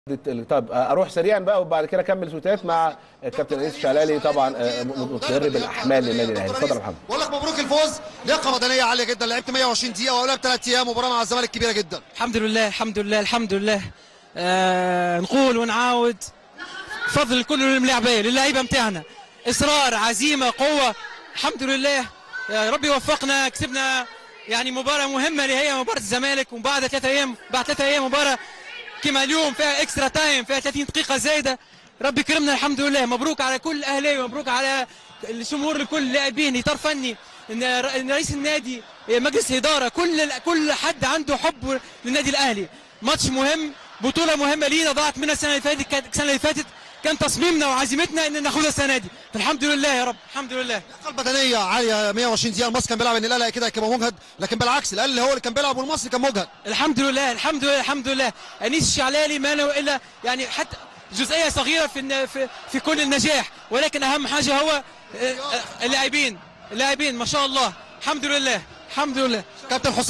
طب اروح سريعا بقى وبعد كده اكمل سوتات مع الكابتن انيس شلالي طبعا مدرب الاحمال للنادي الاهلي اتفضل يا محمد بقول لك مبروك الفوز لياقه بدنيه عاليه جدا لعبت 120 دقيقه وقبلها بثلاث ايام مباراه مع الزمالك كبيره جدا الحمد لله الحمد لله الحمد لله آه نقول ونعاود فضل كل الملاعبيه للعيبه بتاعنا اصرار عزيمه قوه الحمد لله يا ربي وفقنا كسبنا يعني مباراه مهمه اللي هي مباراه الزمالك وبعد ثلاثة ايام بعد ثلاثة ايام مباراه كما اليوم فيها اكسترا تايم فيها 30 دقيقه زايده ربي كرمنا الحمد لله مبروك على كل الاهلاوي مبروك على الجمهور لكل اللاعبين اطار فني ان إن رئيس النادي مجلس الاداره كل كل حد عنده حب للنادي الاهلي ماتش مهم بطوله مهمه لينا ضاعت منا السنه اللي فاتت كانت السنه اللي فاتت كان تصميمنا وعزيمتنا ان ناخدها السنه دي فالحمد لله يا رب الحمد لله اللياقه البدنيه عاليه 120 دقيقه المصري كان بيلعب ان الاهلي كده هيبقى مجهد لكن بالعكس الاهلي هو اللي كان بيلعب والمصري كان مجهد الحمد لله الحمد لله الحمد لله انيس الشعلالي ما له الا يعني حتى جزئيه صغيره في الن- في في كل النجاح ولكن اهم حاجه هو آه، آه، اللاعبين اللاعبين ما شاء الله الحمد لله الحمد لله كابتن حسام